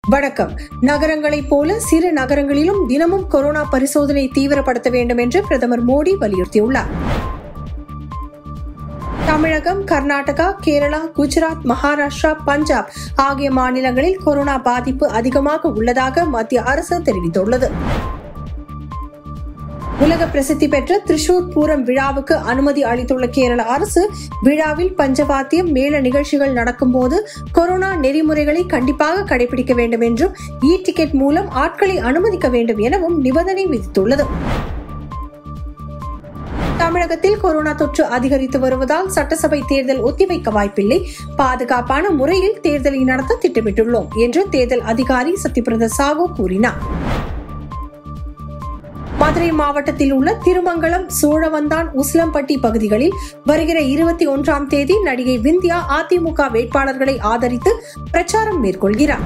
வணக்கம் நகரங்களைப் போல சிறு நகரங்களிலும் தினமும் கொரோனா பரிசோதனை தீவிரப்படுத்த வேண்டும் என்று பிரதமர் மோடி வலியுறுத்தியுள்ளார் தமிழகம் கர்நாடகா கேரளா குஜராத் மகாராஷ்டிரா பஞ்சாப் ஆகிய மாநிலங்களில் கொரோனா பாதிப்பு அதிகமாக உள்ளதாக மத்திய அரசு தெரிவித்துள்ளது உலக பிரசித்தி பெற்ற திரிசூர் பூரம் விழாவுக்கு அனுமதி அளித்துள்ள கேரள அரசு விழாவில் பஞ்சவாத்தியம் மேல நிகழ்ச்சிகள் நடக்கும்போது கொரோனா நெறிமுறைகளை கண்டிப்பாக கடைபிடிக்க வேண்டும் என்றும் இ டிக்கெட் மூலம் ஆட்களை அனுமதிக்க வேண்டும் எனவும் நிபந்தனை விதித்துள்ளது தமிழகத்தில் கொரோனா தொற்று அதிகரித்து வருவதால் சட்டசபை தேர்தல் ஒத்திவைக்க வாய்ப்பில்லை பாதுகாப்பான முறையில் தேர்தலை நடத்த திட்டமிட்டுள்ளோம் என்று தேர்தல் அதிகாரி சத்யபிரத சாகு கூறினார் மதுரை மாவட்டத்தில் உள்ள திருமங்கலம் சோழவந்தான் உசிலம்பட்டி பகுதிகளில் வருகிற இருபத்தி ஒன்றாம் தேதி நடிகை விந்தியா அதிமுக வேட்பாளர்களை ஆதரித்து பிரச்சாரம் மேற்கொள்கிறார்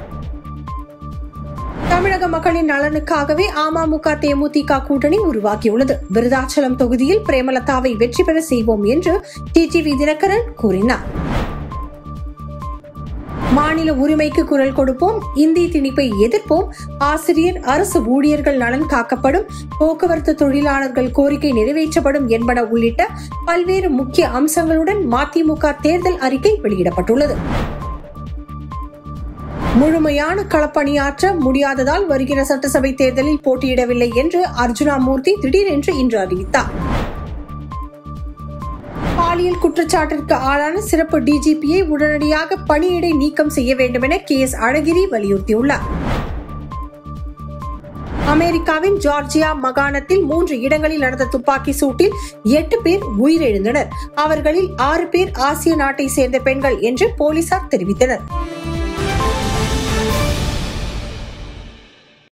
தமிழக மக்களின் நலனுக்காகவே அமமுக தேமுதிக கூட்டணி உருவாக்கியுள்ளது விருதாச்சலம் தொகுதியில் பிரேமலதாவை வெற்றி பெற செய்வோம் என்று டிடிவி தினகரன் கூறினார் மாநில உரிமைக்கு குரல் கொடுப்போம் இந்தி திணிப்பை எதிர்ப்போம் ஆசிரியர் அரசு ஊழியர்கள் நலன் காக்கப்படும் போக்குவரத்து தொழிலாளர்கள் கோரிக்கை நிறைவேற்றப்படும் என்பன உள்ளிட்ட பல்வேறு முக்கிய அம்சங்களுடன் மதிமுக தேர்தல் அறிக்கை வெளியிடப்பட்டுள்ளது முழுமையான களப்பணியாற்ற முடியாததால் வருகிற சட்டசபை தேர்தலில் போட்டியிடவில்லை என்று அர்ஜுனா மூர்த்தி திடீரென்று இன்று அறிவித்தார் பாலியல் குற்றச்சாட்டிற்கு ஆளான சிறப்பு டிஜிபியை உடனடியாக பணியிடை நீக்கம் செய்ய வேண்டும் என கே எஸ் அழகிரி வலியுறுத்தியுள்ளார் அமெரிக்காவின் ஜார்ஜியா மாகாணத்தில் மூன்று இடங்களில் நடந்த துப்பாக்கி சூட்டில் எட்டு பேர் உயிரிழந்தனர் அவர்களில் ஆறு பேர் ஆசிய நாட்டை சேர்ந்த பெண்கள் என்று போலீசார் தெரிவித்தனர்